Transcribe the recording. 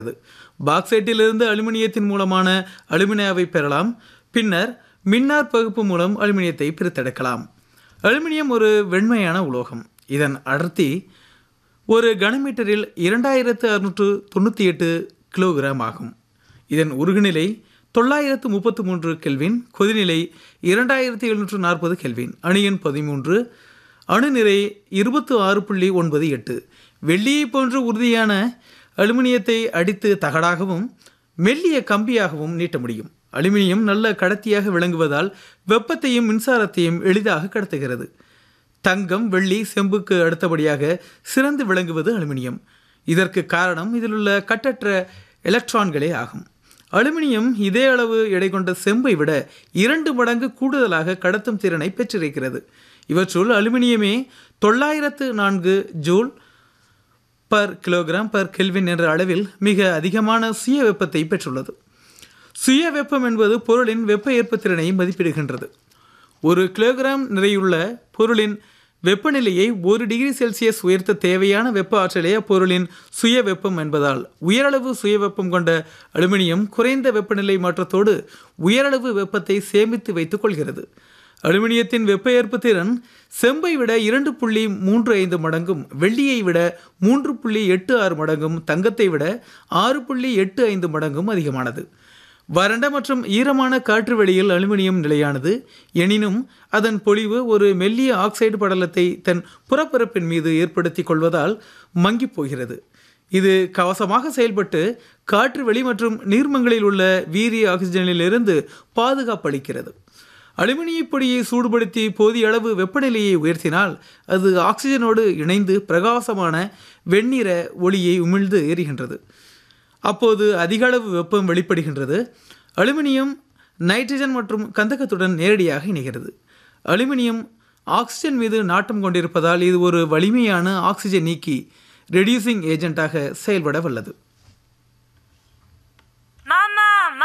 பாக்சைட்டிலிருந்து அலுமினியத்தின் மூலமான அலுமினியாவை பெறலாம் பின்னர் மின்னார் பகுப்பு மூலம் அலுமினியத்தை பிரித்தெடுக்கலாம் அலுமினியம் ஒரு வெண்மையான உலோகம் இதன் அடர்த்தி ஒரு கனமீட்டரில் இரண்டாயிரத்து அறுநூற்று தொண்ணூற்றி எட்டு கிலோகிராம் ஆகும் இதன் உருகுநிலை தொள்ளாயிரத்து முப்பத்து மூன்று கெல்வின் கொதிநிலை இரண்டாயிரத்து எழுநூற்று நாற்பது கெல்வின் அணியன் பதிமூன்று அணுநிறை இருபத்து ஆறு புள்ளி ஒன்பது எட்டு வெள்ளியை போன்று உறுதியான அலுமினியத்தை அடித்து தகடாகவும் மெல்லிய கம்பியாகவும் நீட்ட முடியும் அலுமினியம் நல்ல கடத்தியாக விளங்குவதால் வெப்பத்தையும் மின்சாரத்தையும் எளிதாக கடத்துகிறது தங்கம் வெள்ளி செம்புக்கு அடுத்தபடியாக சிறந்து விளங்குவது அலுமினியம் இதற்கு காரணம் இதிலுள்ள கட்டற்ற எலக்ட்ரான்களே ஆகும் அலுமினியம் இதே அளவு எடை கொண்ட செம்பை விட இரண்டு மடங்கு கூடுதலாக கடத்தும் திறனை பெற்றிருக்கிறது இவற்றுள் அலுமினியமே தொள்ளாயிரத்து நான்கு joule per kilogram per kelvin என்ற அளவில் மிக அதிகமான சுய வெப்பத்தை பெற்றுள்ளது சுய வெப்பம் என்பது பொருளின் வெப்ப ஏற்பத்திறனை மதிப்பிடுகின்றது ஒரு கிலோகிராம் நிறையுள்ள பொருளின் வெப்பநிலையை ஒரு டிகிரி செல்சியஸ் உயர்த்த தேவையான வெப்ப ஆற்றலே அப்பொருளின் சுய வெப்பம் என்பதால் உயரளவு சுய வெப்பம் கொண்ட அலுமினியம் குறைந்த வெப்பநிலை மாற்றத்தோடு உயரளவு வெப்பத்தை சேமித்து வைத்துக் கொள்கிறது அலுமினியத்தின் வெப்ப ஏற்பு திறன் செம்பை விட இரண்டு புள்ளி மூன்று ஐந்து மடங்கும் வெள்ளியை விட மூன்று புள்ளி எட்டு ஆறு மடங்கும் தங்கத்தை விட ஆறு புள்ளி எட்டு ஐந்து மடங்கும் அதிகமானது வறண்ட மற்றும் ஈரமான காற்று வெளியில் அலுமினியம் நிலையானது எனினும் அதன் பொலிவு ஒரு மெல்லிய ஆக்சைடு படலத்தை தன் புறப்பரப்பின் மீது ஏற்படுத்தி கொள்வதால் மங்கிப் போகிறது இது கவசமாக செயல்பட்டு காற்று வெளி மற்றும் நீர்மங்களில் உள்ள வீரிய ஆக்சிஜனிலிருந்து பாதுகாப்பளிக்கிறது அலுமினிய பொடியை சூடுபடுத்தி போதிய அளவு வெப்பநிலையை உயர்த்தினால் அது ஆக்சிஜனோடு இணைந்து பிரகாசமான வெண்ணிற ஒளியை உமிழ்ந்து எரிகின்றது அப்போது அதிக அளவு வெப்பம் வெளிப்படுகின்றது அலுமினியம் நைட்ரஜன் மற்றும் கந்தகத்துடன் நேரடியாக இணைகிறது அலுமினியம் ஆக்சிஜன் மீது நாட்டம் கொண்டிருப்பதால் இது ஒரு வலிமையான ஆக்சிஜன் நீக்கி ரெடியூசிங் ஏஜென்ட்டாக செயல்பட வல்லது